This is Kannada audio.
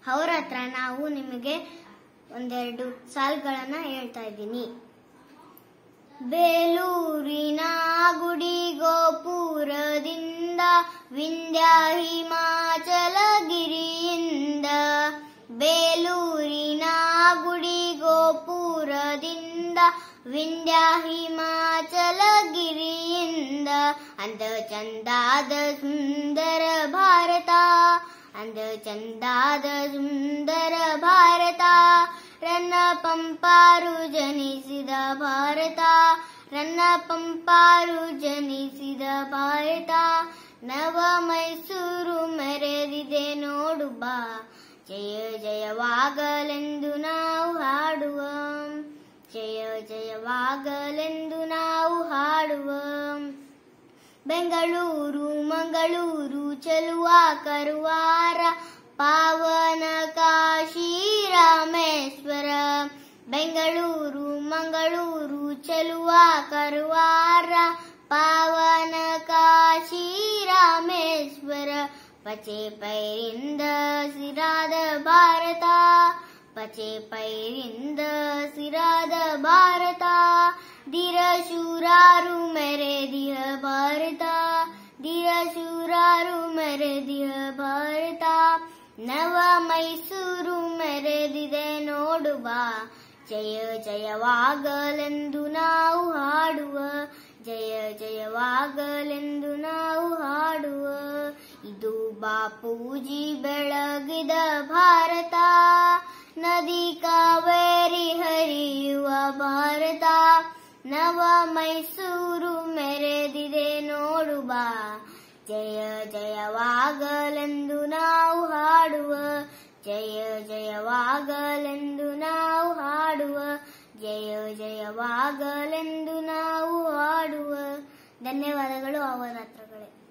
ಅವರ ಹತ್ರ ನಾವು ನಿಮಗೆ ಒಂದೆರಡು ಸಾಲುಗಳನ್ನ ಹೇಳ್ತಾ ಇದ್ದೀನಿ ಬೇಲೂರಿನ ಗುಡಿ ಗೋಪುರದಿಂದ ವಿಂಧ್ಯ ಹಿಮಾಚಲಗಿರಿಯಿಂದ ಬೇಲೂರಿನ ಗುಡಿ ಗೋಪುರದಿಂದ ವಿಂಧ್ಯ ಹಿಮಾಚಲಗಿರಿಯಿಂದ ಅಂದ ಚಂದಾದ ಸುಂದರ ಭಾರತ ಅಂದ ಚಂದಾದ ಸುಂದರ ಭಾರತ ರನ್ನ ಪಂಪಾರು ಜನಿಸಿದ ಭಾರತ ರನ್ನ ಪಂಪಾರು ಜನಿಸಿದ ಭಾರತ ನವ ಮೈಸೂರು ಮೆರೆದಿದೆ ನೋಡು ಬಾ ಜಯ ಜಯವಾಗಲೆಂದು ನಾವು ಹಾಡುವ ಜಯ ಜಯವಾಗಲೆಂದು ನಾವು ಹಾಡುವ ಬೆಂಗಳೂರು ಮಂಗಳೂರು ಚಲುವ ಕರುವಾರ ಪಾವನ ಕಾಶಿ ರಾಮೇಶ್ವರ ಬೆಂಗಳೂರು ಮಂಗಳೂರು ಚಲುವ ಕರುವಾರ ಪಾವನ ಕಾಶಿ ರಾಮೇಶ್ವರ ಪಚೆ ಪೈರಿಂದ ಸಿರಾದ ಭಾರತ ಪಚೆ ಪೈರಿಂದ ಸಿರಾದ ಭಾರತ ಧೀರ ಶೂರಾರು ಮೆರೆದಿಯ ಭಾರತ ಧೀರ ಶೂರಾರು ಮೆರೆದಿಯ ಭಾರತ ನವ ಮೈಸೂರು ಮೆರೆದಿದೆ ನೋಡು ಬಾ ಜಯ ಜಯವಾಗಲೆಂದು ನಾವು ಹಾಡುವ ಜಯ ಜಯವಾಗಲೆಂದು ನಾವು ಹಾಡುವ ಇದು ಬಾಪೂಜಿ ಬೆಳಗಿದ ಭಾರತ ನದಿ ಕಾವೇರಿ ಹರಿಯುವ ಭಾರತ ನವ ಮೈಸೂರು ಮೆರೆದಿದೆ ನೋಡು ಬಾ ಜಯ ಜಯವಾಗಲೆಂದು ನಾವು ಹಾಡುವ ಜಯ ಜಯವಾಗಲೆಂದು ನಾವು ಹಾಡುವ ಜಯ ಜಯವಾಗಲೆಂದು ನಾವು ಹಾಡುವ ಧನ್ಯವಾದಗಳು ಅವರ ಹತ್ರಗಳೇ